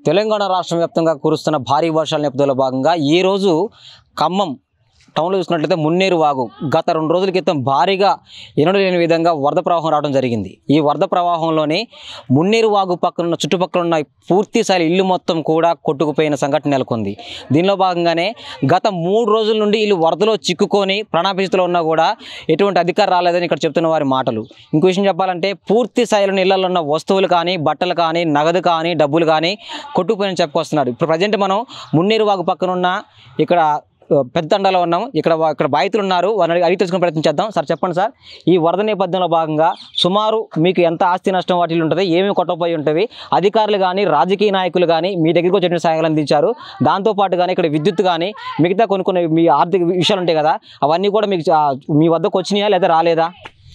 తెలంగాణ రాష్ట్రం వ్యాప్తంగా కురుస్తున్న భారీ వర్షాల నేపథ్యంలో భాగంగా ఈ రోజు ఖమ్మం టౌన్లో చూసుకున్నట్లయితే మున్నేరు వాగు గత రెండు రోజుల క్రితం భారీగా ఎన్నడూ లేని విధంగా వరద ప్రవాహం రావడం జరిగింది ఈ వరద ప్రవాహంలోనే మున్నేరు వాగు పక్కన ఉన్న చుట్టుపక్కల ఉన్న పూర్తి స్థాయి ఇల్లు మొత్తం కూడా కొట్టుకుపోయిన సంఘటన నెలకొంది దీనిలో భాగంగానే గత మూడు రోజుల నుండి ఇల్లు వరదలో చిక్కుకొని ప్రాణాభిస్థితిలో ఉన్నా కూడా ఎటువంటి అధికారం రాలేదని ఇక్కడ చెప్తున్న వారి మాటలు ఇంకో విషయం చెప్పాలంటే పూర్తి స్థాయిలో ఇళ్లలో ఉన్న వస్తువులు కానీ బట్టలు కానీ నగదు కానీ డబ్బులు కానీ కొట్టుకుపోయిన చెప్పుకొస్తున్నారు ఇప్పుడు ప్రజెంట్ మనం మున్నేరు వాగు పక్కన ఉన్న ఇక్కడ ఆ, పెద్ద తండాలో ఉన్నాం ఇక్కడ వా- ఇక్కడ బాధితులు ఉన్నారు వారిని అడిగి- అడిగి తెలుసుకునే ప్రయత్నం చేద్దాం సార్ చెప్పండి సార్ ఈ వరద నేపథ్యంలో భాగంగా సుమారు మీకు ఎంత ఆస్తి నష్టం వాటిలో ఉంటుంది ఏమేమి కొట్టపోయి ఉంటుంది అధికారులు కానీ రాజకీయ నాయకులు కానీ మీ దగ్గరికి వచ్చే సహాయాలు అందించారు దాంతోపాటు కానీ ఇక్కడ విద్యుత్ కానీ మిగతా కొన్ని కొన్ని మీ ఆర్థిక విషయాలు ఉంటాయి కదా అవన్నీ కూడా మీకు ఆ, మీ వద్దకు వచ్చినాయా లేదా రాలేదా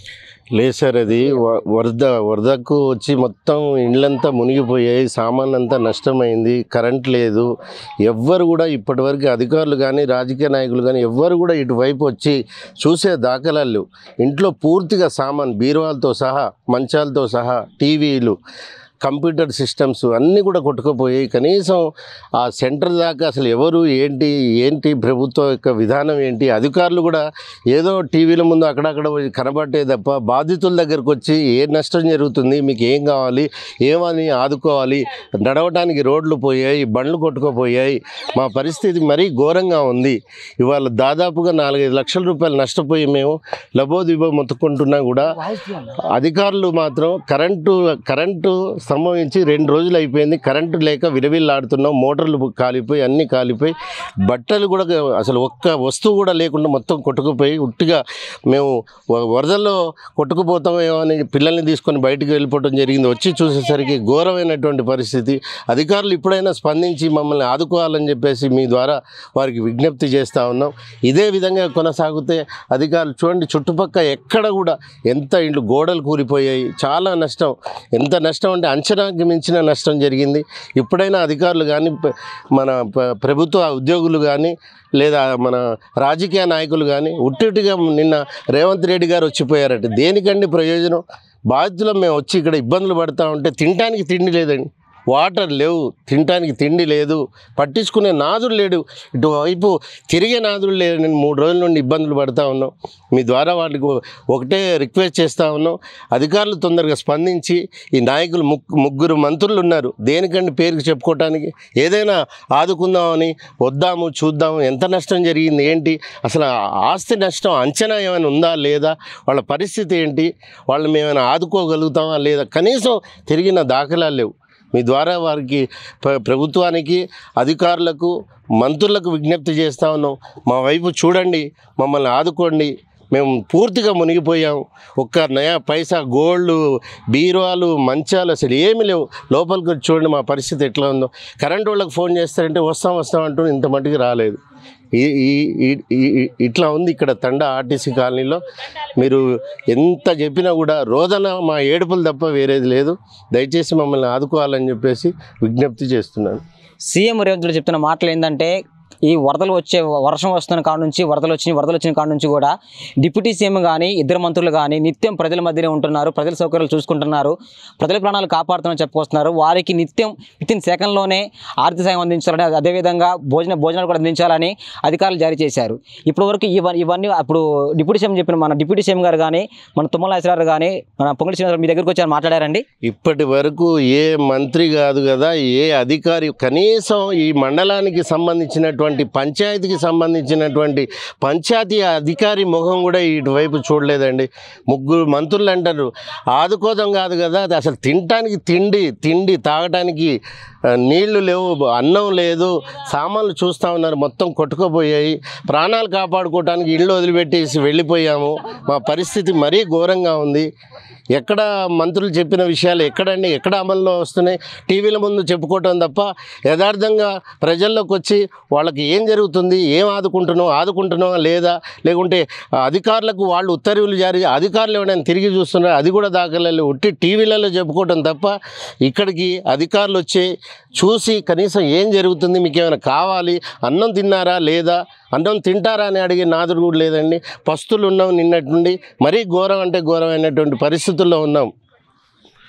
లేదు సార్ అది వ- వరద వరదకు వచ్చి మొత్తం ఇండ్లంతా మునిగిపోయాయి సామాన్ అంతా నష్టమైంది కరెంట్ లేదు ఎవ్వరు కూడా ఇప్పటివరకు అధికారులు కానీ రాజకీయ నాయకులు కానీ ఎవ్వరు కూడా ఇటువైపు వచ్చి చూసే దాఖలాలు లేవు. ఇంట్లో పూర్తిగా సామాన్ బీరువాలతో సహా మంచాలతో సహా టీవీలు కంప్యూటర్ సిస్టమ్స్ అన్నీ కూడా కొట్టుకుపోయాయి కనీసం ఆ సెంటర్ దాకా అసలు ఎవరు ఏంటి ఏంటి ప్రభుత్వం యొక్క విధానం ఏంటి అధికారులు కూడా ఏదో టీవీల ముందు అక్కడక్కడ పోయి కనబట్టే తప్ప బాధితుల దగ్గరకు వచ్చి ఏ నష్టం జరుగుతుంది మీకు ఏం కావాలి ఏమని ఆదుకోవాలి నడవడానికి రోడ్లు పోయాయి బండ్లు కొట్టుకుపోయాయి మా పరిస్థితి మరీ ఘోరంగా ఉంది ఇవాళ దాదాపుగా నాలుగైదు లక్షల రూపాయలు నష్టపోయి మేము లబోదిబో మొత్తుకుంటున్నా కూడా అధికారులు మాత్రం కరెంటు కరెంటు సంభవించి రెండు రోజులు అయిపోయింది కరెంటు లేక విరవిల్లాడుతున్నాం మోటార్లు కాలిపోయి అన్నీ కాలిపోయి బట్టలు కూడా అసలు ఒక్క వస్తువు కూడా లేకుండా మొత్తం కొట్టుకుపోయి ఉట్టిగా మేము వ- వరదల్లో కొట్టుకుపోతామేమో అని పిల్లల్ని తీసుకొని బయటికి వెళ్ళిపోవడం జరిగింది వచ్చి చూసేసరికి ఘోరమైనటువంటి పరిస్థితి అధికారులు ఇప్పుడైనా స్పందించి మమ్మల్ని ఆదుకోవాలని చెప్పేసి మీ ద్వారా వారికి విజ్ఞప్తి చేస్తూ ఉన్నాం ఇదే విధంగా కొనసాగితే అధికారులు చూడండి చుట్టుపక్కల ఎక్కడ కూడా ఎంత ఇండ్లు గోడలు కూలిపోయాయి చాలా నష్టం ఎంత నష్టం అంటే అంచనాకి మించిన నష్టం జరిగింది ఇప్పుడైనా అధికారులు కానీ ప- మన ప- ప్రభుత్వ ఉద్యోగులు కానీ లేదా మన రాజకీయ నాయకులు కానీ ఉట్టిగా నిన్న రేవంత్ రెడ్డి గారు వచ్చిపోయారట దేనికండి ప్రయోజనం బాధితులు మేము వచ్చి ఇక్కడ ఇబ్బందులు పడతా ఉంటే తినడానికి తిండి లేదండి వాటర్ లేవు తినడానికి తిండి లేదు పట్టించుకునే నాదుడు లేడు ఇటువైపు తిరిగే నాదుడు లేడు నేను మూడు రోజుల నుండి ఇబ్బందులు పడతా ఉన్నాం మీ ద్వారా వాళ్ళకి ఒకటే రిక్వెస్ట్ చేస్తూ ఉన్నాం అధికారులు తొందరగా స్పందించి ఈ నాయకులు ముగ్గు ముగ్గురు మంత్రులు ఉన్నారు దేనికండి పేరుకి చెప్పుకోవటానికి ఏదైనా ఆదుకుందామని వద్దాము చూద్దాము ఎంత నష్టం జరిగింది ఏంటి అసలు ఆ ఆస్తి నష్టం అంచనా ఏమైనా ఉందా లేదా వాళ్ళ పరిస్థితి ఏంటి వాళ్ళు మేమైనా ఆదుకోగలుగుతామా లేదా కనీసం తిరిగిన దాఖలాలు లేవు మీ ద్వారా వారికి ప్ర- ప్రభుత్వానికి అధికారులకు మంత్రులకు విజ్ఞప్తి చేస్తా ఉన్నాం మా వైపు చూడండి మమ్మల్ని ఆదుకోండి మేము పూర్తిగా మునిగిపోయాం ఒక్క నయా పైసా గోల్డ్ బీరువాలు మంచాలు అసలు ఏమీ లేవు లోపలికి వచ్చి చూడండి మా పరిస్థితి ఎట్లా ఉందో కరెంట్ వాళ్ళకి ఫోన్ చేస్తారంటే వస్తాం వస్తాం అంటూ ఇంత మట్టుకు రాలేదు ఈ ఈ- ఈ- ఈ- ఈ- ఇట్లా ఉంది ఇక్కడ తండా ఆర్టీసీ కాలనీలో మీరు ఎంత చెప్పినా కూడా రోదన మా ఏడుపులు తప్ప వేరేది లేదు దయచేసి మమ్మల్ని ఆదుకోవాలని చెప్పేసి విజ్ఞప్తి చేస్తున్నాను సీఎం రేవంత్ రెడ్డి చెప్తున్న మాటలు ఏంటంటే ఈ వరదలు వచ్చే వర్షం వస్తున్న కాడ నుంచి వరదలు వచ్చిన వరదలు వచ్చిన కాడ నుంచి కూడా డిప్యూటీ సీఎం కానీ ఇద్దరు మంత్రులు కానీ నిత్యం ప్రజల మధ్యనే ఉంటున్నారు ప్రజల సౌకర్యాలు చూసుకుంటున్నారు ప్రజల ప్రాణాలు కాపాడుతామని చెప్పుకొస్తున్నారు వారికి నిత్యం విత్ ఇన్ సెకండ్లోనే ఆర్థిక సాయం అందించాలని అదే- అదేవిధంగా భోజన భోజనాలు కూడా అందించాలని అధికారులు జారీ చేశారు ఇప్పటి వరకు ఇవన్నీ ఇవన్నీ అప్పుడు డిప్యూటీ సీఎం చెప్పిన మన డిప్యూటీ సీఎం గారు కానీ మన తుమ్మల నాగేశ్వరరావు గానీ మన పొంగళి శ్రీనివాసరావు మీ దగ్గరికి వచ్చి మాట్లాడారండి ఇప్పటి వరకు ఏ మంత్రి కాదు కదా ఏ అధికారి కనీసం ఈ మండలానికి సంబంధించినటువంటి పంచాయతీకి సంబంధించినటువంటి పంచాయతీ అధికారి ముఖం కూడా ఇటువైపు చూడలేదండి ముగ్గురు మంత్రులు అంటారు ఆదుకోదం కాదు కదా అది అసలు తినటానికి తిండి తిండి తాగటానికి ఆ, నీళ్లు లేవు అన్నం లేదు సామాన్లు చూస్తూ ఉన్నారు మొత్తం కొట్టుకుపోయాయి ప్రాణాలు కాపాడుకోవటానికి ఇళ్ళు వదిలిపెట్టేసి వెళ్ళిపోయాము మా పరిస్థితి మరీ ఘోరంగా ఉంది ఎక్కడ మంత్రులు చెప్పిన విషయాలు ఎక్కడండి ఎక్కడ అమల్లో వస్తున్నాయి టీవీల ముందు చెప్పుకోవటం తప్ప యథార్థంగా ప్రజల్లోకి వచ్చి వాళ్ళకి ఏం జరుగుతుంది ఏం ఆదుకుంటున్నాం ఆదుకుంటున్నావా లేదా లేకుంటే అధికారులకు వాళ్ళు ఉత్తర్వులు జారీ అధికారులు ఏమైనా తిరిగి చూస్తున్నారు అది కూడా దాఖలలో ఉట్టి టీవీలలో చెప్పుకోవటం తప్ప ఇక్కడికి అధికారులు వచ్చి చూసి కనీసం ఏం జరుగుతుంది మీకు ఏమైనా కావాలి అన్నం తిన్నారా లేదా అన్నం తింటారా అని అడిగే నాదుడు కూడా లేదండి పస్తులు ఉన్నాం నిన్నటి నుండి మరీ ఘోరం అంటే ఘోరమైనటువంటి పరిస్థితుల్లో ఉన్నాం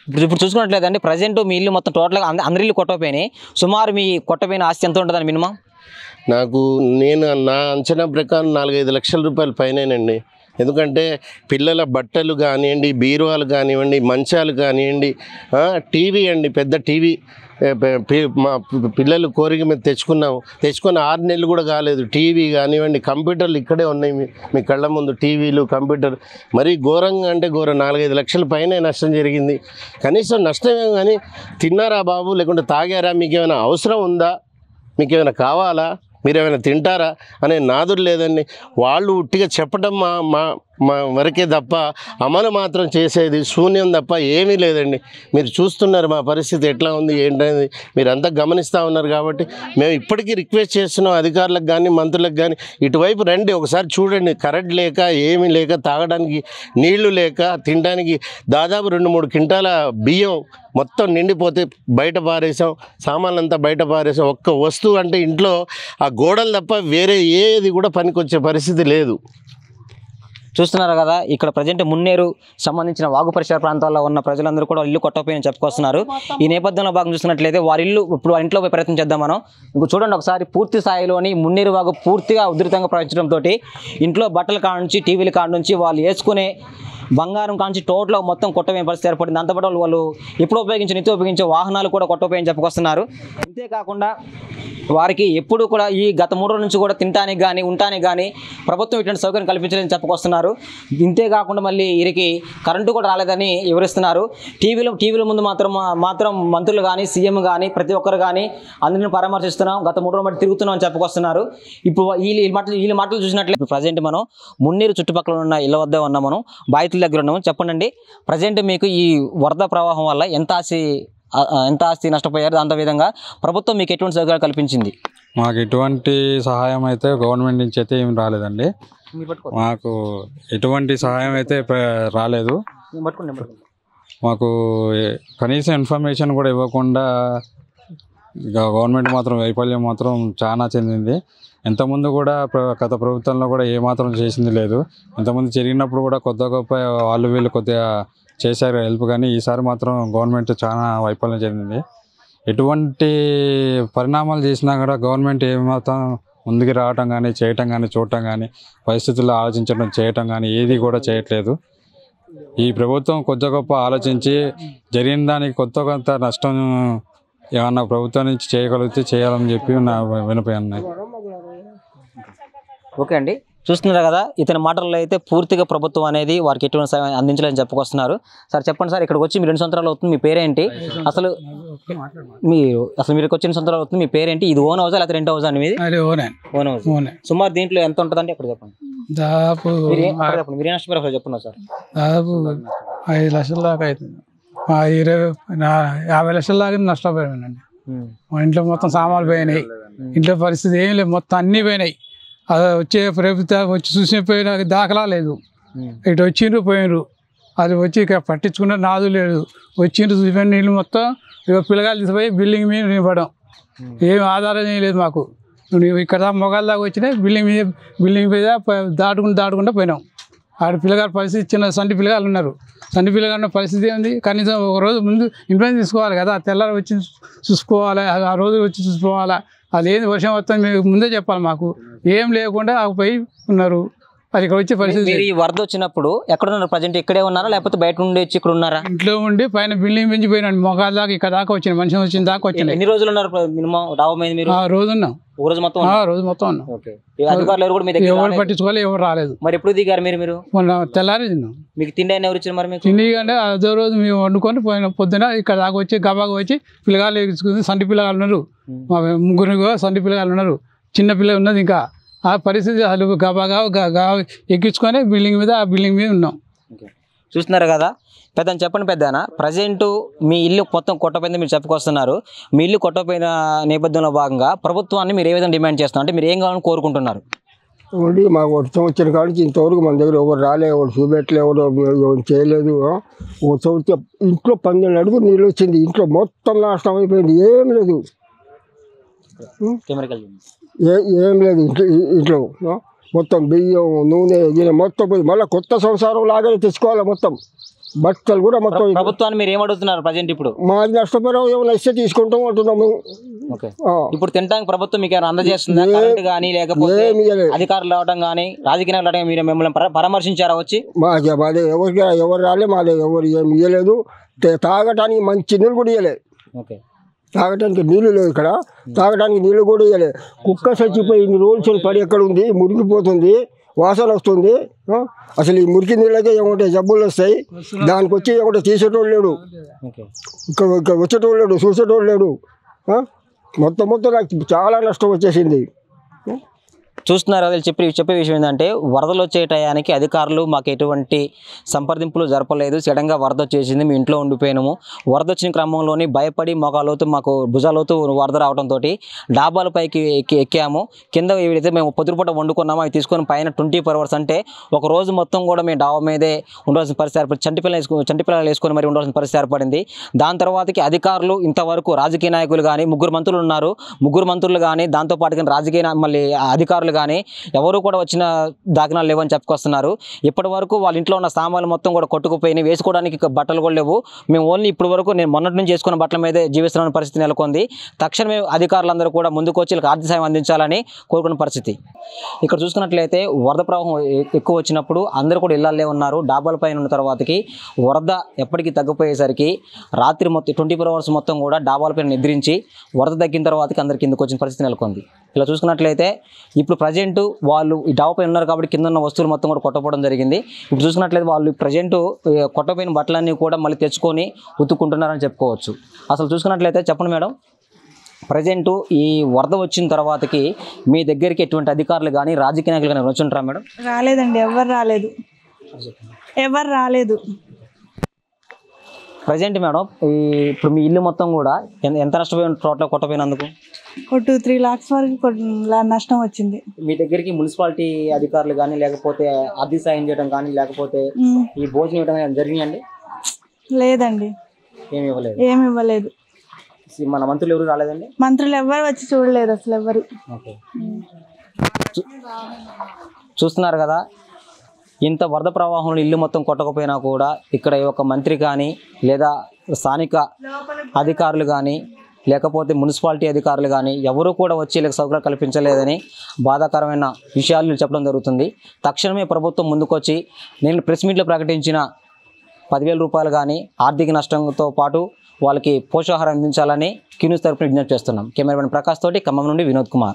ఇప్పుడు ఇప్పుడు చూసుకున్నట్లేదండి ప్రజెంట్ మీ ఇల్లు మొత్తం టోటల్గా అంద- అందరి ఇల్లు కొట్టపోయినాయి సుమారు మీ కొట్టపోయిన ఆస్తి ఎంత ఉంటుందని మినిమం నాకు నేను నా అంచనా ప్రకారం నాలుగైదు లక్షల రూపాయల పైనేనండి ఎందుకంటే పిల్లల బట్టలు కానివ్వండి బీరువాలు కానివ్వండి మంచాలు కానివ్వండి ఆ, టీవీ అండి పెద్ద టీవీ ఏ, ప- పి- మా పి- పిల్లలు కోరిక మీద తెచ్చుకున్నాము తెచ్చుకున్న ఆరు నెలలు కూడా కాలేదు టీవీ కానివ్వండి కంప్యూటర్లు ఇక్కడే ఉన్నాయి మీ మీ కళ్ళ ముందు టీవీలు కంప్యూటర్ మరీ ఘోరంగా అంటే ఘోరం నాలుగైదు లక్షల పైనే నష్టం జరిగింది కనీసం నష్టమే కానీ తిన్నారా బాబు లేకుంటే తాగారా మీకు ఏమైనా అవసరం ఉందా మీకు ఏమైనా కావాలా మీరు ఏమైనా తింటారా అనే నాదుడు లేదండి వాళ్ళు ఉట్టిగా చెప్పడం మా మా మా వరకే తప్ప అమలు మాత్రం చేసేది శూన్యం తప్ప ఏమీ లేదండి మీరు చూస్తున్నారు మా పరిస్థితి ఎట్లా ఉంది ఏంటనేది మీరు అంతా గమనిస్తూ ఉన్నారు కాబట్టి మేము ఇప్పటికీ రిక్వెస్ట్ చేస్తున్నాం అధికారులకు కానీ మంత్రులకు కానీ ఇటువైపు రండి ఒకసారి చూడండి కరెంట్ లేక ఏమీ లేక తాగడానికి నీళ్లు లేక తినడానికి దాదాపు రెండు మూడు క్వింటాల బియ్యం మొత్తం నిండిపోతే బయట పారేసాం సామాన్లంతా బయట పారేసాం ఒక్క వస్తువు అంటే ఇంట్లో ఆ గోడలు తప్ప వేరే ఏది కూడా పనికొచ్చే పరిస్థితి లేదు చూస్తున్నారు కదా ఇక్కడ ప్రజెంట్ మున్నేరు సంబంధించిన వాగు పరిసర ప్రాంతాల్లో ఉన్న ప్రజలందరూ కూడా ఇల్లు కొట్టకపోయిన చెప్పుకొస్తున్నారు ఈ నేపథ్యంలో భాగం చూసినట్లయితే వారి ఇల్లు ఇప్పుడు వారి ఇంట్లో పోయి ప్రయత్నం చేద్దాం మనం ఇంకో చూడండి ఒకసారి పూర్తి స్థాయిలోని మున్నేరు వాగు పూర్తిగా ఉధృతంగా ప్రవహించడంతో ఇంట్లో బట్టల కాడ నుంచి టీవీల కాడ నుంచి వాళ్ళు వేసుకునే బంగారం కాంచి టోటల్ మొత్తం కొట్టపోయిన పరిస్థితి ఏర్పడింది దాంతోపాటు వాళ్ళు- వాళ్ళు ఇప్పుడు ఉపయోగించే నిత్యం ఉపయోగించే వాహనాలు కూడా కొట్టపోయని చెప్పుకొస్తున్నారు అంతేకాకుండా వారికి ఎప్పుడు కూడా ఈ గత మూడు రోజుల నుంచి కూడా తినడానికి కానీ ఉండటానికి కానీ ప్రభుత్వం ఇటువంటి సౌకర్యం కల్పించలేదని చెప్పుకొస్తున్నారు ఇంతే కాకుండా మళ్ళీ వీరికి కరెంటు కూడా రాలేదని వివరిస్తున్నారు టీవీలో టీవీల ముందు మాత్రం మాత్రం మంత్రులు కానీ సీఎం కానీ ప్రతి ఒక్కరు కానీ అందరిని పరామర్శిస్తున్నాం గత మూడు రోజులు బట్టి తిరుగుతున్నాం అని చెప్పుకొస్తున్నారు ఇప్పుడు వీళ్ళు వీళ్ళ మాటలు వీళ్ళ మాటలు చూసినట్లయితే ప్రజెంట్ మనం మున్నీరు చుట్టుపక్కల ఉన్న ఇళ్ళ వద్ద ఉన్నాం మనం బాధితుల దగ్గర ఉన్నాము చెప్పండి ప్రజెంట్ మీకు ఈ వరద ప్రవాహం వల్ల ఎంత ఆస్తి ఆ, ఆ, ఎంత ఆస్తి నష్టపోయారు దాంతో విధంగా ప్రభుత్వం మీకు ఎటువంటి సౌకర్యాలు కల్పించింది మాకు ఎటువంటి సహాయం అయితే గవర్నమెంట్ నుంచి అయితే ఏమి రాలేదండి మాకు ఎటువంటి సహాయం అయితే ప్ర- రాలేదు మాకు ఏ- కనీసం ఇన్ఫర్మేషన్ కూడా ఇవ్వకుండా ఇక గవర్నమెంట్ మాత్రం వైఫల్యం మాత్రం చాలా చెందింది ఇంతకుముందు కూడా ప్ర- గత ప్రభుత్వంలో కూడా ఏ మాత్రం చేసింది లేదు ఇంతకుముందు జరిగినప్పుడు కూడా కొద్ది గొప్ప వాళ్ళు వీళ్ళు కొద్దిగా చేశారు హెల్ప్ కానీ ఈసారి మాత్రం గవర్నమెంట్ చాలా వైఫల్యం చెందింది ఎటువంటి పరిణామాలు చేసినా కూడా గవర్నమెంట్ ఏమాత్రం ముందుకు రావటం కానీ చేయటం కానీ చూడటం కానీ పరిస్థితుల్లో ఆలోచించడం చేయటం కానీ ఏది కూడా చేయట్లేదు ఈ ప్రభుత్వం కొద్ది గొప్ప ఆలోచించి జరిగిన దానికి కొత్త కొంత నష్టం ఏమన్నా ప్రభుత్వం నుంచి చేయగలిగితే చేయాలని చెప్పి నా వినపై ఉన్నాయి ఓకే అండి చూస్తున్నారు కదా ఇతని మాటల్లో అయితే పూర్తిగా ప్రభుత్వం అనేది వారికి ఎటువంటి సహాయం అందించాలని చెప్పుకొస్తున్నారు సార్ చెప్పండి సార్ ఇక్కడికి వచ్చి మీరు రెండు సంవత్సరాలు అవుతుంది మీ పేరేంటి అసలు మీరు అసలు మీరు వచ్చి ఎన్ని సంవత్సరాలు అవుతుంది మీ పేరేంటి ఇది ఓన్ హౌసా లేకపోతే రెంట్ హౌస్ అండి మీది అది ఓనే ఓన్ హౌస్ ఓనే సుమారు దీంట్లో ఎంత ఉంటుందండి అక్కడ చెప్పండి దాదాపు మీరు ఏ- అక్కడ చెప్పండి మీరు ఏ నష్టపోయారు అసలు చెప్పండి సార్ దాదాపు ఐదు లక్షల దాకా అవుతుంది మా ఇరవై నా- యాభై లక్షల దాకా నష్టపోయానండి మా ఇంట్లో మొత్తం సామాన్లు పోయినాయి ఇంట్లో పరిస్థితి ఏం లేదు మొత్తం అన్నీ పోయినాయి అది వచ్చే ప్రభుత్వం వచ్చి చూసిన పోయిన దాఖలా లేదు ఇటు వచ్చిండ్రు పోయినరు అది వచ్చి ఇక పట్టించుకున్న నాదు లేదు వచ్చిండ్రు చూసిన నీళ్ళు మొత్తం ఇక పిల్లగాలు తీసిపోయి బిల్డింగ్ మీద నిలబడం ఏం ఆధారం ఏం లేదు మాకు నువ్వు ఇక్కడ మొగాల దాకా వచ్చినాయి బిల్డింగ్ మీద బిల్డింగ్ మీద ప- దాటుకుంటూ దాటుకుంటూ పోయినాం ఆడ పిల్లగారి పరిస్థితి చిన్న సంటి పిల్లగాలు ఉన్నారు సంటి పిల్లగారు ఉన్న పరిస్థితి ఏంది కనీసం ఒక రోజు ముందు ఇన్ఫ్లుయెన్స్ తీసుకోవాలి కదా తెల్లారి వచ్చి చూసుకోవాలి ఆ- ఆ రోజు వచ్చి చూసుకోవాలా అది ఏంది వర్షం వస్తుంది మీకు ముందే చెప్పాలి మాకు ఏం లేకుండా ఆగిపోయి ఉన్నారు అది ఇక్కడ వచ్చే పరిస్థితి మీరు ఈ వరద వచ్చినప్పుడు ఎక్కడ ఉన్నారు ప్రజెంట్ ఇక్కడే ఉన్నారా లేకపోతే బయట నుండి వచ్చి ఇక్కడ ఉన్నారా ఇంట్లో ఉండి పైన బిల్డింగ్ పెంచి పోయినాడు మొగాల దాకా ఇక్కడ దాకా వచ్చినాయి మనిషి వచ్చిన దాకా వచ్చినాయి ఎన్ని రోజులు ఉన్నారు మినిమం రావమైంది మీరు ఆ రోజు ఉన్నాం ఒక రోజు మొత్తం ఆ ఉన్నారు? రోజు మొత్తం ఉన్నాం ఓకే ఈ అధికారులు ఎవరు కూడా మీ దగ్గర ఎవరు రాలేదు? పట్టించుకోవాలి ఎవరు రాలేదు మరి ఎప్పుడు దిగారు మీరు మీరు మొన్న తెల్లారి తిన్నాం మీకు తిండి అయినా ఎవరు ఇచ్చారు మరి మీకు తిండి అంటే అదే రోజు మేము వండుకొని పోయిన పొద్దున ఇక్కడ దాకా వచ్చి గబాగా వచ్చి పిల్లగాళ్ళు ఎగుచుకుని సంటి పిల్లగాళ్ళు ఉన్నారు మా ముగ్గురు సంటి పిల్లగాళ్ళు ఉన్నారు చిన్న పిల్ల ఉన్నది ఇంకా ఆ పరిస్థితి అసలు గబాగా గ- గ- ఎక్కించుకొని బిల్డింగ్ మీద ఆ బిల్డింగ్ మీద ఉన్నాం చూస్తున్నారు కదా పెద్ద చెప్పండి పెద్దనా ప్రజెంట్ మీ ఇల్లు మొత్తం కొట్టపోయింది మీరు చెప్పుకొస్తున్నారు మీ ఇల్లు కొట్టపోయిన నేపథ్యంలో భాగంగా ప్రభుత్వాన్ని మీరు ఏ విధంగా డిమాండ్ చేస్తున్నారు అంటే మీరు ఏం కావాలని కోరుకుంటున్నారు ఉండి మాకు వర్షం వచ్చిన కాడ నుంచి ఇంతవరకు మన దగ్గర ఎవరు రాలే ఎవరు చూపెట్టలే ఎవరు ఎవరు చేయలేదు ఒక సంవత్సరం ఇంట్లో పన్నెండు అడుగు నీళ్ళు వచ్చింది ఇంట్లో మొత్తం నాశనం అయిపోయింది ఏం లేదు కెమెరాకి ఏ ఏం లేదు ఇంట్లో ఇంట్లో మొత్తం బియ్యం నూనె గిన్నె మొత్తం పోయి మళ్ళీ కొత్త సంసారం లాగానే తెచ్చుకోవాలి మొత్తం బట్టలు కూడా మొత్తం ప్రభుత్వాన్ని మీరు ఏమడుగుతున్నారు ప్రజెంట్ ఇప్పుడు మాది నష్టపరం ఏమైనా ఇస్తే తీసుకుంటాం అంటున్నాము ఓకే ఆ, ఇప్పుడు తినడానికి ప్రభుత్వం మీకు ఏమైనా అందజేస్తుందా కరెంట్ కానీ లేకపోతే ఏమి ఇయ్యలేదు. అధికారులు రావడం కానీ రాజకీయ నాయకులు రావడం మీరు మిమ్మల్ని పర- పరామర్శించారా వచ్చి మాది మాది ఎవరికి ఎవరు రాలే మాది ఎవరు ఏమి ఇవ్వలేదు తే- తాగటానికి మంచి నీళ్ళు కూడా ఇవ్వలేదు ఓకే తాగటానికి నీళ్ళు లేవు ఇక్కడ తాగటానికి నీళ్ళు కూడా ఇవ్వలేదు కుక్క చచ్చిపోయి ఇన్ని రోజులు పడి ఎక్కడ ఉంది మురిగిపోతుంది వాసన వస్తుంది ఆ? అసలు ఈ మురికి నీళ్ళకే ఏమంటే జబ్బులు వస్తాయి దానికి వచ్చి ఏమంటే తీసేటోడు లేడు ఓకే ఇక్కడ ఇక్కడ వచ్చేటోడు లేడు చూసేటోడు లేడు ఆ? మొత్తం మొత్తం నాకు చాలా నష్టం వచ్చేసింది చూస్తున్నారు వాళ్ళు చెప్పే చెప్పే విషయం ఏంటంటే వరదలు వచ్చే టయానికి అధికారులు మాకు ఎటువంటి సంప్రదింపులు జరపలేదు సడన్గా వరద వచ్చేసింది మేము ఇంట్లో ఉండిపోయినాము వరద వచ్చిన క్రమంలోని భయపడి మొగాలోతు మాకు భుజాలోతు వరద రావడంతో డాబాల పైకి ఎక్కి ఎక్కాము కింద ఏదైతే మేము పొద్దుపూట వండుకున్నామో అవి తీసుకొని పైన ట్వంటీ ఫోర్ అవర్స్ అంటే ఒక రోజు మొత్తం కూడా మేము డాబా మీదే ఉండాల్సిన పరిస్థితి ఏర్పడి చంటి పిల్లలు వేసుకుని చంటి పిల్లలు వేసుకొని మరి ఉండాల్సిన పరిస్థితి ఏర్పడింది దాని తర్వాతకి అధికారులు ఇంతవరకు రాజకీయ నాయకులు కానీ ముగ్గురు మంత్రులు ఉన్నారు ముగ్గురు మంత్రులు కానీ దాంతో పాటు కానీ రాజకీయ నా- మళ్ళీ అధికారులు కానీ ఎవరు కూడా వచ్చిన దాఖనాలు లేవని చెప్పుకొస్తున్నారు ఇప్పటి వరకు వాళ్ళ ఇంట్లో ఉన్న సామాన్లు మొత్తం కూడా కొట్టుకుపోయినాయి వేసుకోవడానికి ఇక బట్టలు కూడా లేవు మేము ఓన్లీ ఇప్పటి వరకు నేను మొన్నటి నుంచి చేసుకున్న బట్టల మీదే జీవిస్తున్న పరిస్థితి నెలకొంది తక్షణమే అధికారులందరూ కూడా ముందుకు వచ్చి వీళ్ళకి ఆర్థిక సాయం అందించాలని కోరుకున్న పరిస్థితి ఇక్కడ చూసుకున్నట్లయితే వరద ప్రవాహం ఎ- ఎక్కువ వచ్చినప్పుడు అందరూ కూడా ఇళ్ళల్లే ఉన్నారు డాబాల పైన ఉన్న తర్వాతకి వరద ఎప్పటికీ తగ్గిపోయేసరికి రాత్రి మొత్తం ట్వంటీ ఫోర్ అవర్స్ మొత్తం కూడా డాబాల పైన నిద్రించి వరద తగ్గిన తర్వాతకి అందరికి కిందకు వచ్చిన పరిస్థితి నెలకొంది ఇలా చూసుకున్నట్లయితే ఇప్పుడు ప్రజెంట్ వాళ్ళు ఈ డాబా పైన ఉన్నారు కాబట్టి కింద ఉన్న వస్తువులు మొత్తం కూడా కొట్టపోవడం జరిగింది ఇప్పుడు చూసుకున్నట్లయితే వాళ్ళు ప్రజెంట్ కొట్టపోయిన బట్టలన్నీ కూడా మళ్ళీ తెచ్చుకొని ఉతుక్కుంటున్నారని చెప్పుకోవచ్చు అసలు చూసుకున్నట్లయితే చెప్పండి మేడం ప్రజెంట్ ఈ వరద వచ్చిన తర్వాతకి మీ దగ్గరికి ఎటువంటి అధికారులు కానీ రాజకీయ నాయకులు కానీ వచ్చి ఉంటారా మేడం రాలేదండి ఎవరు రాలేదు ఎవరు రాలేదు ప్రజెంట్ మేడం ఈ ఇప్పుడు మీ ఇల్లు మొత్తం కూడా ఎంత ఎంత నష్టపోయిన టోటల్ కొట్టపోయినందుకు ఒక టూ త్రీ లాక్స్ వరకు కొట్- లా- నష్టం వచ్చింది మీ దగ్గరికి మున్సిపాలిటీ అధికారులు కానీ లేకపోతే ఆర్థిక సాయం చేయడం కానీ లేకపోతే ఉమ్, ఈ భోజనం ఇవ్వడం కానీ జరిగినాయండి లేదండి ఏమి ఇవ్వలేదు ఏమి ఇవ్వలేదు ఈ మన మంత్రులు ఎవరు రాలేదండి మంత్రులు ఎవరు వచ్చి చూడలేదు అసలు ఎవరు ఓకే చూస్తున్నారు కదా ఇంత వరద ప్రవాహంలో ఇల్లు మొత్తం కొట్టకపోయినా కూడా ఇక్కడ ఈ ఒక మంత్రి కానీ లేదా స్థానిక అధికారులు కానీ లేకపోతే మున్సిపాలిటీ అధికారులు కానీ ఎవరు కూడా వచ్చి వీళ్ళకి సౌకర్యం కల్పించలేదని బాధాకరమైన విషయాలు చెప్పడం జరుగుతుంది తక్షణమే ప్రభుత్వం ముందుకొచ్చి నేను ప్రెస్ మీట్లో ప్రకటించిన పదివేల రూపాయలు కానీ ఆర్థిక నష్టంతో పాటు వాళ్ళకి పోషాహారం అందించాలని క్యూన్యూస్ తరపున విజ్ఞప్తి చేస్తున్నాం కెమెరామెన్ ప్రకాష్ తోటి ఖమ్మం నుండి వినోద్ కుమార్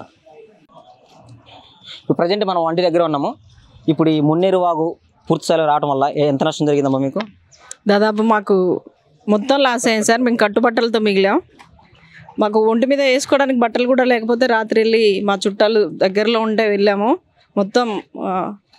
ఇప్పుడు ప్రజెంట్ మనం వంటి దగ్గర ఉన్నాము ఇప్పుడు ఈ మున్నేరు వాగు పూర్తి స్థాయిలో రావడం వల్ల ఏ- ఎంత నష్టం జరిగిందమ్మా మీకు దాదాపు మాకు మొత్తం లాస్ అయింది సార్ మేము కట్టుబట్టలతో మిగిలాం మాకు ఒంటి మీద వేసుకోవడానికి బట్టలు కూడా లేకపోతే రాత్రి వెళ్ళి మా చుట్టాలు దగ్గరలో ఉంటే వెళ్ళాము మొత్తం ఆ,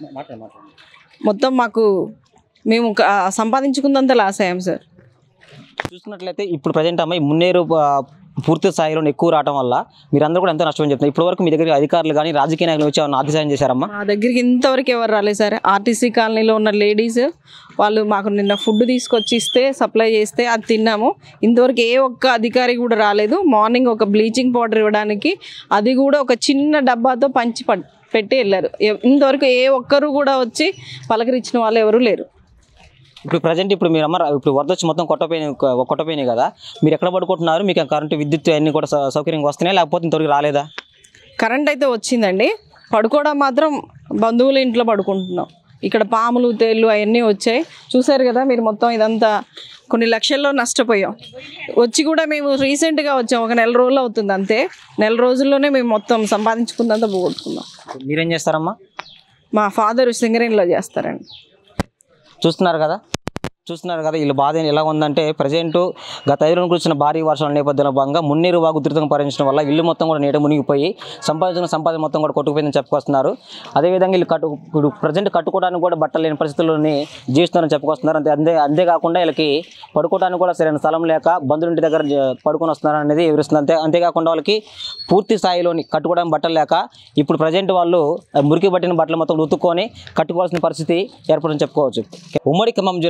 మొత్తం మాకు మేము క- సంపాదించుకున్నంత లాస్ అయ్యాం సార్ చూసుకున్నట్లయితే ఇప్పుడు ప్రజెంట్ అమ్మాయి మున్నేరు ఆ, పూర్తి స్థాయిలో ఎక్కువ రావడం వల్ల మీరందరూ కూడా ఎంతో నష్టమని చెప్తున్నారు ఇప్పటి వరకు మీ దగ్గర అధికారులు కానీ రాజకీయ నాయకులు వచ్చి ఏమన్నా ఆర్థిక సాయం చేశారమ్మా మా దగ్గరికి ఇంతవరకు ఎవరు రాలేదు సార్ ఆర్టీసీ కాలనీలో ఉన్న లేడీస్ వాళ్ళు మాకు నిన్న ఫుడ్ తీసుకొచ్చి ఇస్తే సప్లై చేస్తే అది తిన్నాము ఇంతవరకు ఏ ఒక్క అధికారి కూడా రాలేదు మార్నింగ్ ఒక బ్లీచింగ్ పౌడర్ ఇవ్వడానికి అది కూడా ఒక చిన్న డబ్బాతో పంచి పట్- పెట్టి వెళ్ళారు ఎ- ఇంతవరకు ఏ ఒక్కరు కూడా వచ్చి పలకరించిన వాళ్ళు ఎవరు లేరు ఇప్పుడు ప్రజెంట్ ఇప్పుడు మీరు అమ్మ ఇప్పుడు వరద వచ్చి మొత్తం కొట్టపోయినాయి కొట్టపోయినాయి కదా మీరు ఎక్కడ పడుకుంటున్నారు మీకు కరెంటు విద్యుత్ అన్ని కూడా సౌ- సౌకర్యంగా వస్తున్నాయి లేకపోతే ఇంతవరకు రాలేదా కరెంట్ అయితే వచ్చిందండి పడుకోవడం మాత్రం బంధువుల ఇంట్లో పడుకుంటున్నాం ఇక్కడ పాములు తేళ్ళు అవన్నీ వచ్చాయి చూసారు కదా మీరు మొత్తం ఇదంతా కొన్ని లక్షల్లో నష్టపోయాం వచ్చి కూడా మేము రీసెంట్గా వచ్చాం ఒక నెల రోజులు అవుతుంది అంతే నెల రోజుల్లోనే మేము మొత్తం సంపాదించుకుందంతా పోగొట్టుకున్నాం మీరేం చేస్తారమ్మా మా ఫాదర్ సింగరేణిలో చేస్తారండి చూస్తున్నారు కదా చూస్తున్నారు కదా వీళ్ళ బాధ ఎలా ఉందంటే ప్రజెంట్ గత ఐదు రోజులు కురిసిన భారీ వర్షాల నేపథ్యంలో భాగంగా మున్నీరు వాగు ఉధృతంగా పరిగణించడం వల్ల ఇల్లు మొత్తం కూడా నీట మునిగిపోయి సంపాదించిన సంపాదన మొత్తం కూడా కొట్టుకుపోయిందని చెప్పుకొస్తున్నారు అదేవిధంగా వీళ్ళు కట్టు ఇప్పుడు ప్రజెంట్ కట్టుకోవడానికి కూడా బట్టలు లేని పరిస్థితుల్లోని జీవిస్తున్నారని చెప్పుకొస్తున్నారు అంతే అంతే అంతేకాకుండా వీళ్ళకి పడుకోవడానికి కూడా సరైన స్థలం లేక బంధువుల ఇంటి దగ్గర జ- పడుకొని వస్తున్నారు అనేది వివరిస్తుంది అంతే అంతేకాకుండా వాళ్ళకి పూర్తి స్థాయిలోని కట్టుకోవడానికి బట్టలు లేక ఇప్పుడు ప్రజెంట్ వాళ్ళు ఆ మురికి పట్టిన బట్టలు మొత్తం ఉతుక్కొని కట్టుకోవాల్సిన పరిస్థితి ఏర్పడిందని చెప్పుకోవచ్చు ఉమ్మడి ఖమ్మం జిల్లా వ్యాప్తంగా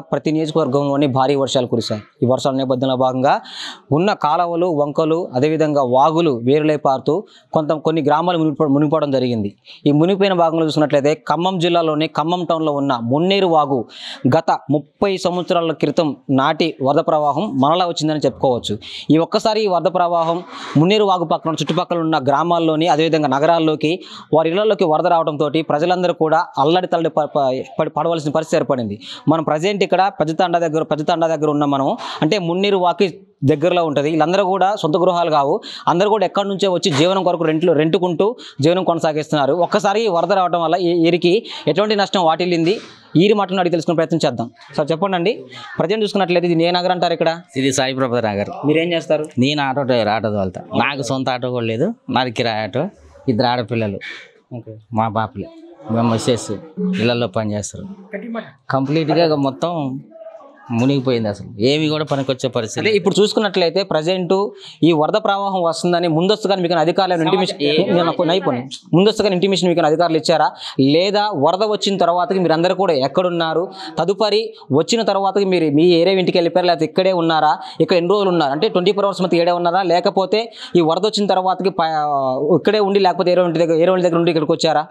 ప్రతి నియోజకవర్గంలోని భారీ వర్షాలు కురిశాయి ఈ వర్షాల నేపథ్యంలో భాగంగా ఉన్న కాలువలు వంకలు అదేవిధంగా వాగులు వేరులై పారుతూ కొంత కొన్ని గ్రామాలు మునిగిపో మునిగిపోవడం జరిగింది ఈ మునిగిపోయిన భాగంలో చూసినట్లయితే ఖమ్మం జిల్లాలోని ఖమ్మం టౌన్లో ఉన్న మున్నేరు వాగు గత ముప్పై సంవత్సరాల క్రితం నాటి వరద ప్రవాహం మనలా వచ్చిందని చెప్పుకోవచ్చు ఈ ఒక్కసారి ఈ వరద ప్రవాహం మున్నేరు వాగు పక్కన చుట్టుపక్కల ఉన్న గ్రామాల్లోని అదేవిధంగా నగరాల్లోకి వారి ఇళ్లలోకి వరద రావడంతో ప్రజలందరూ కూడా అల్లడి తల్లడి ప- ప- పడి పడవలసిన పరిస్థితి ఏర్పడింది మనం ప్రజెంట్ ఇక్కడ పెద్దతండా దగ్గర పెద్దతండా దగ్గర ఉన్నాం మనం అంటే మున్నీరు వాకి దగ్గరలో ఉంటుంది వీళ్ళందరూ కూడా సొంత గృహాలు కావు అందరూ కూడా ఎక్కడి నుంచో వచ్చి జీవనం కొరకు రెంట్లు రెంటుకుంటూ జీవనం కొనసాగిస్తున్నారు ఒక్కసారి ఈ వరద రావడం వల్ల ఈ వీరికి ఎటువంటి నష్టం వాటిల్లింది ఈరి మాటలను అడిగి తెలుసుకునే ప్రయత్నం చేద్దాం సార్ చెప్పండి అండి ప్రజెంట్ చూసుకున్నట్లయితే ఇది ఏ నగర్ అంటారు ఇక్కడ ఇది సాయి ప్రభు నగర్ మీరేం చేస్తారు నేను ఆటో డ్రైవర్ ఆటో తోలుతా నాకు సొంత ఆటో కూడా లేదు నాది కిరాయి ఆటో ఇద్దరు ఆడపిల్లలు ఓకే మా పాపలే మేము మిస్సెస్ ఇళ్ళల్లో పనిచేస్తారు కంప్లీట్గా ఇక మొత్తం మునిగిపోయింది అసలు ఏవి కూడా పనికొచ్చే అదే పరిస్థితి ఇప్పుడు చూసుకున్నట్లయితే ప్రజెంట్ ఈ వరద ప్రవాహం వస్తుందని ముందస్తుగా మీకు అధికారులు ఇంటిమేషన్ నైపుణ్యం ముందస్తుగా ఇంటిమేషన్ మీకు అధికారులు ఇచ్చారా లేదా వరద వచ్చిన తర్వాతకి మీరు అందరూ కూడా ఎక్కడున్నారు తదుపరి వచ్చిన తర్వాతకి మీరు మీ ఏరియా ఇంటికి వెళ్ళిపోయారు లేకపోతే ఇక్కడే ఉన్నారా ఇక్కడ ఎన్ని రోజులు ఉన్నారు అంటే ట్వంటీ ఫోర్ అవర్స్ మధ్య ఏడే ఉన్నారా లేకపోతే ఈ వరద వచ్చిన తర్వాతకి ప- ఇక్కడే ఉండి లేకపోతే ఏరో ఇంటి దగ్గర ఏరో ఇంటి దగ్గర ఉండి ఇక్కడికి వచ్చారా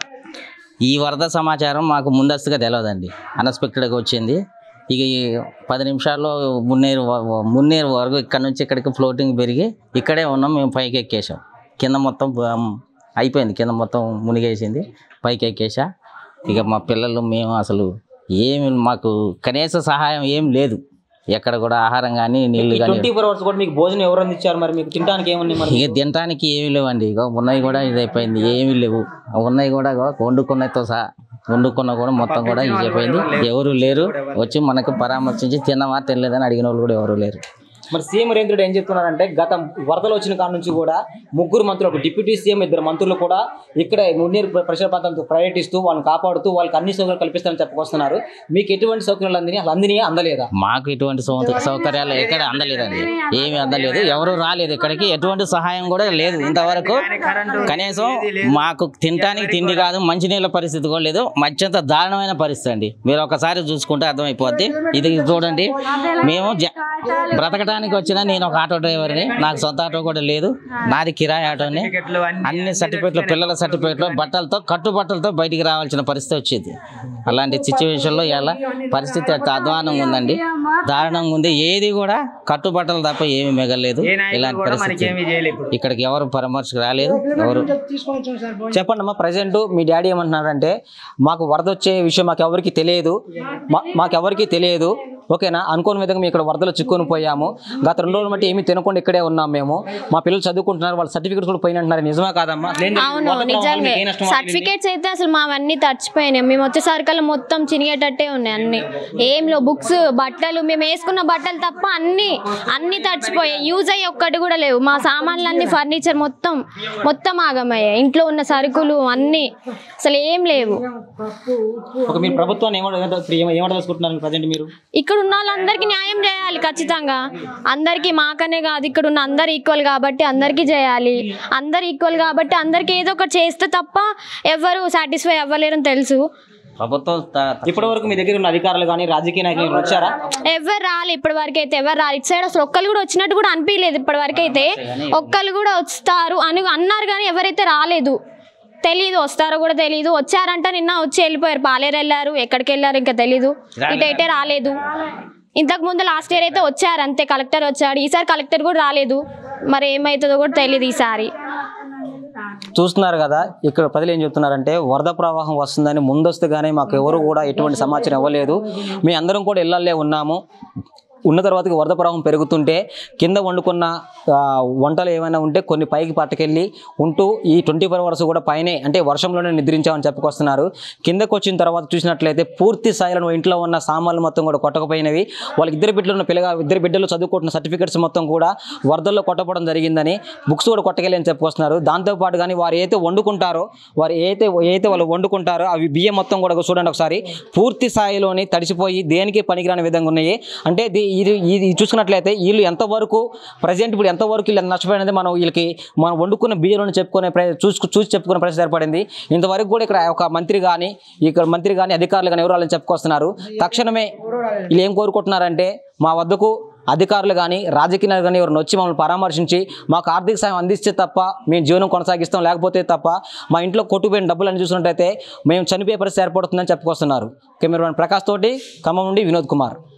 ఈ వరద సమాచారం మాకు ముందస్తుగా తెలియదండి అన్ఎక్స్పెక్టెడ్గా వచ్చింది ఇక ఈ పది నిమిషాల్లో మున్నేరు వ- మున్నేరు వరకు ఇక్కడ నుంచి ఇక్కడికి ఫ్లోటింగ్ పెరిగి ఇక్కడే ఉన్నాం మేము పైకి ఎక్కేసాం కింద మొత్తం బ- అయిపోయింది కింద మొత్తం మునిగేసింది పైకి ఎక్కేసా ఇక మా పిల్లలు మేము అసలు ఏమి మాకు కనీస సహాయం ఏం లేదు ఎక్కడ కూడా ఆహారం కానీ నీళ్లు కానీ ట్వంటీ ఫోర్ అవర్స్ కూడా మీకు భోజనం ఎవరు అందించారు మరి మీకు తినడానికి ఏముంది మరి ఇక తినడానికి ఏమీ లేవండి ఇక ఉన్నాయి కూడా ఇది అయిపోయింది ఏమీ లేవు ఉన్నాయి కూడా ఇగో వండుకున్నతో సహా వండుకున్న కూడా మొత్తం కూడా ఇది అయిపోయింది ఎవరు లేరు వచ్చి మనకు పరామర్శించి తినమా తినలేదని అడిగిన వాళ్ళు కూడా ఎవరు లేరు మరి సీఎం రేవంత్ రెడ్డి ఏం చెప్తున్నారంటే గత వరదలు వచ్చిన కాడ నుంచి కూడా ముగ్గురు మంత్రులు ఒక డిప్యూటీ సీఎం ఇద్దరు మంత్రులు కూడా ఇక్కడ మున్నీరు ప్రెషర్ ప్రాంతాలను పర్యటిస్తూ వాళ్ళని కాపాడుతూ వాళ్ళకి అన్ని సౌకర్యాలు కల్పిస్తారని చెప్పుకొస్తున్నారు మీకు ఎటువంటి సౌకర్యాలు అందినాయి అసలు అందినాయి అందలేదా మాకు ఇటువంటి సౌ- సౌకర్యాలు ఎక్కడ అందలేదండి ఏమీ అందలేదు ఎవరు రాలేదు ఇక్కడికి ఎటువంటి సహాయం కూడా లేదు ఇంతవరకు కనీసం మాకు తినడానికి తిండి కాదు మంచినీళ్ళ పరిస్థితి కూడా లేదు అత్యంత దారుణమైన పరిస్థితి అండి మీరు ఒకసారి చూసుకుంటే అర్థమైపోద్ది ఇది చూడండి మేము జ- బ్రతకడానికి వచ్చిన నేను ఒక ఆటో డ్రైవర్ని నాకు సొంత ఆటో కూడా లేదు నాది కిరాయి ఆటోని అన్ని సర్టిఫికెట్లు పిల్లల సర్టిఫికెట్లు బట్టలతో కట్టుబట్టలతో బయటికి రావాల్సిన పరిస్థితి వచ్చింది అలాంటి సిచ్యువేషన్లో ఎలా పరిస్థితి అంత అధ్వానంగా ఉందండి దారుణంగా ఉంది ఏది కూడా కట్టుబట్టలు తప్ప ఏమీ మిగలేదు ఇలాంటి పరిస్థితి ఇక్కడికి ఎవరు పరామర్శకు రాలేదు ఎవరు చెప్పండి అమ్మా ప్రజెంట్ మీ డాడీ ఏమంటున్నారంటే మాకు వరద వచ్చే విషయం మాకు ఎవరికి తెలియదు మా- మాకు ఎవరికి తెలియదు ఓకేనా అనుకోని విధంగా మేము ఇక్కడ వరదలో చిక్కుని పోయాము గత రెండు రోజులు బట్టి ఏమీ తినకుండా ఇక్కడే ఉన్నాం మేము మా పిల్లలు చదువుకుంటున్నారు వాళ్ళ సర్టిఫికెట్స్ కూడా పోయినంటున్నారు నిజమే కాదమ్మా అసలు ఏం జరిగింది? అవును వరద ప్రభావం నిజంగా మీకు ఏ నష్టం వాటిల్లింది? సర్టిఫికేట్స్ అయితే అసలు మావన్నీ తడిచిపోయినాయి మేము వచ్చేసరికల్లా మొత్తం చినిగేటట్టే ఉన్నాయి అన్ని ఏం లో బుక్స్ బట్టలు మేము వేసుకున్న బట్టలు తప్ప అన్ని అన్ని తడిచిపోయాయి యూజ్ అయ్యి ఒక్కటి కూడా లేవు మా సామాన్లు అన్ని ఫర్నిచర్ మొత్తం మొత్తం ఆగమయ్యాయి ఇంట్లో ఉన్న సరుకులు అన్ని అసలు ఏం లేవు ఒక మీరు ప్రభుత్వాన్ని ఏమంటారు ఏమంటారు ప్రజెంట్ మీరు ఇక్కడ ఉన్న వాళ్ళందరికీ న్యాయం చేయాలి ఖచ్చితంగా అందరికీ మాకనే కాదు ఇక్కడ ఉన్న అందరు ఈక్వల్ కాబట్టి అందరికీ చేయాలి అందరు ఈక్వల్ కాబట్టి అందరికీ ఏదో ఒకటి చేస్తే తప్ప ఎవరు సాటిస్ఫై అవ్వలేరని తెలుసు ప్రభుత్వం త- ఇప్పటి వరకు మీ దగ్గర ఉన్న అధికారులు కానీ రాజకీయ నాయకులు ఏమైనా వచ్చారా ఎవరు రాలే ఇప్పటి వరకు అయితే ఎవరు రాలి ఇటు సైడ్ అసలు ఒక్కరు కూడా వచ్చినట్టు కూడా అనిపించలేదు ఇప్పటి వరకు అయితే ఒక్కరు కూడా వస్తారు అని అన్నారు కానీ ఎవరైతే రాలేదు తెలీదు వస్తారో కూడా తెలీదు వచ్చారంట నిన్న వచ్చి వెళ్ళిపోయారు పాలేరు వెళ్ళారు ఎక్కడికి వెళ్ళారు ఇంకా తెలీదు ఇటైతే రాలేదు ఇంతకు ముందు లాస్ట్ ఇయర్ అయితే వచ్చారు అంతే కలెక్టర్ వచ్చాడు ఈసారి కలెక్టర్ కూడా రాలేదు మరి ఏమవుతుందో కూడా తెలియదు ఈసారి చూస్తున్నారు కదా ఇక్కడ ప్రజలు ఏం చెప్తున్నారంటే వరద ప్రవాహం వస్తుందని ముందస్తుగానే మాకు ఎవరు కూడా ఎటువంటి సమాచారం ఇవ్వలేదు మేము అందరం కూడా ఇళ్లల్లే ఉన్నాము ఉన్న తర్వాతకి వరద ప్రవాహం పెరుగుతుంటే కింద వండుకున్న ఆ, వంటలు ఏమైనా ఉంటే కొన్ని పైకి పట్టుకెళ్ళి ఉంటూ ఈ ట్వంటీ ఫోర్ అవర్స్ కూడా పైనే అంటే వర్షంలోనే నిద్రించామని చెప్పుకొస్తున్నారు కిందకు వచ్చిన తర్వాత చూసినట్లయితే పూర్తి స్థాయిలో ఇంట్లో ఉన్న సామాన్లు మొత్తం కూడా కొట్టకపోయినవి వాళ్ళకి ఇద్దరు బిడ్డలు ఉన్న పిల్లగా ఇద్దరు బిడ్డలు చదువుకుంటున్న సర్టిఫికెట్స్ మొత్తం కూడా వరదల్లో కొట్టపడం జరిగిందని బుక్స్ కూడా కొట్టకెళ్ళని చెప్పుకొస్తున్నారు దాంతోపాటు కానీ వారు ఏదైతే వండుకుంటారో వారు ఏదైతే ఏదైతే వాళ్ళు వండుకుంటారో అవి బియ్యం మొత్తం కూడా చూడండి ఒకసారి పూర్తి స్థాయిలోని తడిసిపోయి దేనికి పనికిరాని విధంగా ఉన్నాయి అంటే ఇది ఇది ఇది చూసుకున్నట్లయితే వీళ్ళు ఎంతవరకు ప్రజెంట్ ఇప్పుడు ఎంతవరకు వీళ్ళు నష్టపోయినది మనం వీళ్ళకి మనం వండుకున్న బియ్యంలో చెప్పుకునే ప్ర- చూసుకు చూసి చెప్పుకునే పరిస్థితి ఏర్పడింది ఇంతవరకు కూడా ఇక్కడ ఒక మంత్రి కానీ ఇక్కడ మంత్రి కానీ అధికారులు కానీ ఎవరు వాళ్ళని చెప్పుకొస్తున్నారు తక్షణమే వీళ్ళు ఏం కోరుకుంటున్నారంటే మా వద్దకు అధికారులు కానీ రాజకీయ నాయకులు కానీ ఎవరిని వచ్చి మమ్మల్ని పరామర్శించి మాకు ఆర్థిక సాయం అందిస్తే తప్ప మేము జీవనం కొనసాగిస్తాం లేకపోతే తప్ప మా ఇంట్లో కొట్టుకుపోయిన డబ్బులు అని చూసినట్టయితే మేము చనిపోయే పరిస్థితి ఏర్పడుతుందని చెప్పుకొస్తున్నారు కెమెరామెన్ ప్రకాష్ తోటి ఖమ్మం నుండి వినోద్ కుమార్